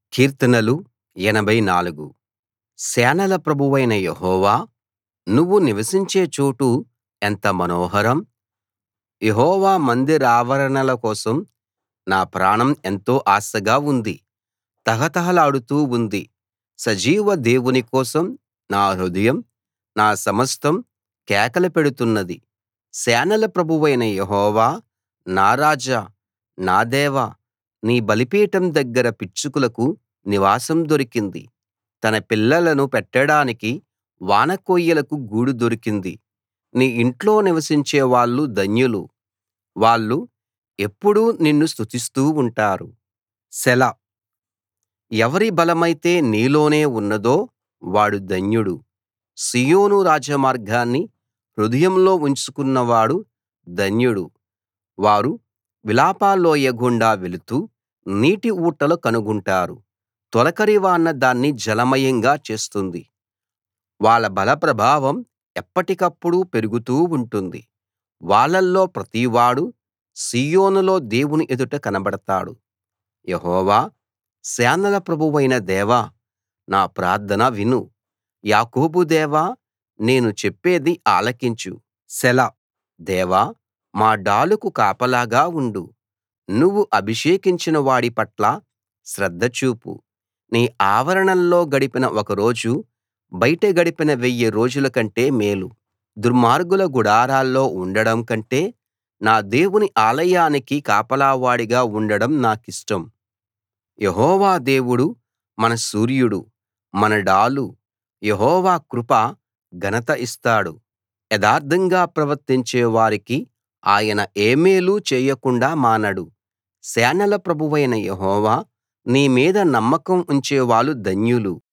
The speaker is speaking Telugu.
కీర్తనలు 84 సేనల ప్రభువైన యెహోవా నువ్వు నివసించే చోటు ఎంత మనోహరం యెహోవా మందిరావరణాల కోసం నా ప్రాణం ఎంతో ఆశగా ఉంది తహతహలాడుతూ ఉంది సజీవ దేవుని కోసం నా హృదయం నా సమస్తం కేకలు పెడుతున్నది సేనల ప్రభువైన యెహోవా నా రాజా నా దేవా నీ బలిపీఠం దగ్గర పిచ్చుకలకు నివాసం దొరికింది తన పిల్లలను పెట్టడానికి వానకోయిలకు గూడు దొరికింది నీ ఇంట్లో నివసించే వాళ్ళు ధన్యులు వాళ్ళు ఎప్పుడూ నిన్ను స్తుతిస్తూ ఉంటారు సెలా ఎవరి బలమైతే నీలోనే ఉన్నదో వాడు ధన్యుడు సీయోను రాజమార్గాన్ని హృదయంలో ఉంచుకున్నవాడు ధన్యుడు వారు విలాపలోయ గుండా వెళుతూ నీటి ఊటలు కనుగొంటారు తొలకరి వాన దాన్ని జలమయంగా చేస్తుంది వాళ్ళ బల ప్రభావం ఎప్పటికప్పుడు పెరుగుతూ ఉంటుంది వాళ్ళల్లో ప్రతివాడూ సీయోనులో దేవుని ఎదుట కనబడతాడు యెహోవా సేనల ప్రభువైన దేవా నా ప్రార్థన విను యాకోబు దేవా నేను చెప్పేది ఆలకించు సెలా దేవా మా డాలుకు కాపలాగా ఉండు నువ్వు అభిషేకించిన వాడి పట్ల శ్రద్ధ చూపు నీ ఆవరణల్లో గడిపిన ఒక రోజు బయట గడిపిన వెయ్యి రోజుల కంటే మేలు దుర్మార్గుల గుడారాల్లో ఉండడం కంటే నా దేవుని ఆలయానికి కాపలావాడిగా ఉండడం నాకిష్టం యెహోవా దేవుడు మన సూర్యుడు మన డాలు యెహోవా కృప ఘనత ఇస్తాడు యథార్థంగా ప్రవర్తించే వారికి ఆయన ఏ మేలూ చేయకుండా మానడు సేనల ప్రభువైన యెహోవా నీ మీద నమ్మకం ఉంచేవాళ్ళు ధన్యులు